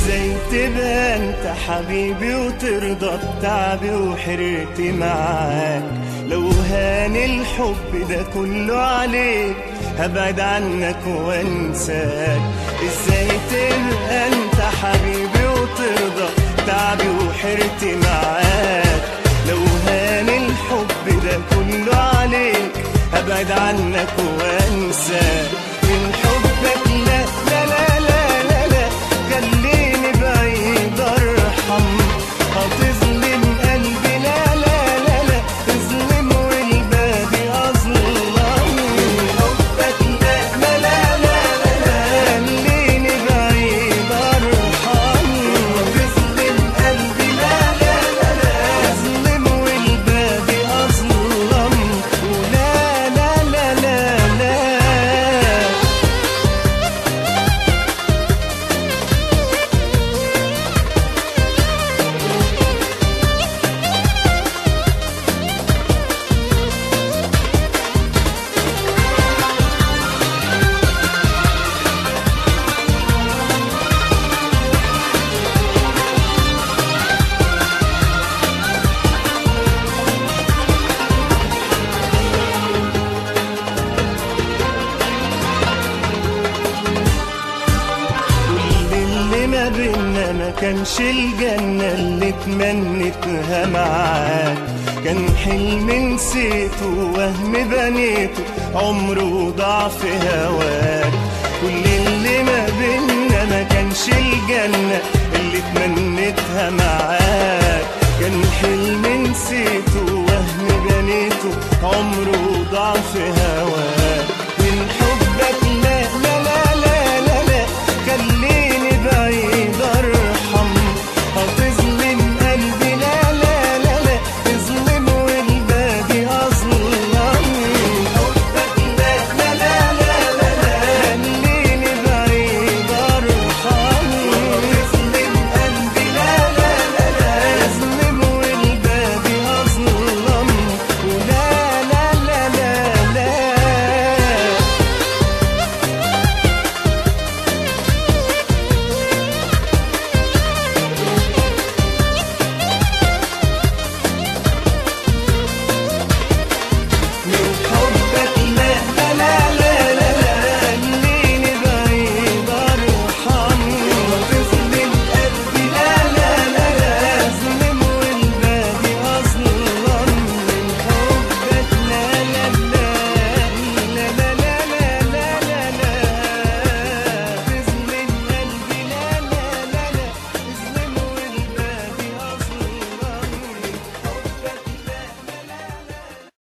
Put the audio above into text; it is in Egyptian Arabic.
ازاي تبقى انت حبيبي وترضى بتعبي وحرقتي معاك لو هان الحب ده كله عليك هبعد عنك وانساك ازاي تبقى انت حبيبي وترضى تعبي وحرتي معاك لو هان الحب ده كله عليك هبعد عنك وانساك من حبك لا لا لا لا لا, لا خليني بعيد ارحم هتظلم قلبي لا لا لا لا تظلم والبادي اظلم حبك لا لا لا لا لا لا خليني بعيد ارحم تظلم قلبي لا لا لا لا تظلم والبادي اظلم ولا لا لا لا لا كل اللي ما بينا ما كانش الجنة اللي تمنيتها معاك كان حلم نسيته وهم بنيته عمره ضاع في هواك كل اللي ما بينا ما كانش الجنة اللي تمنيتها معاك كان حلم نسيته وهم بنيته عمره ضاع في هواك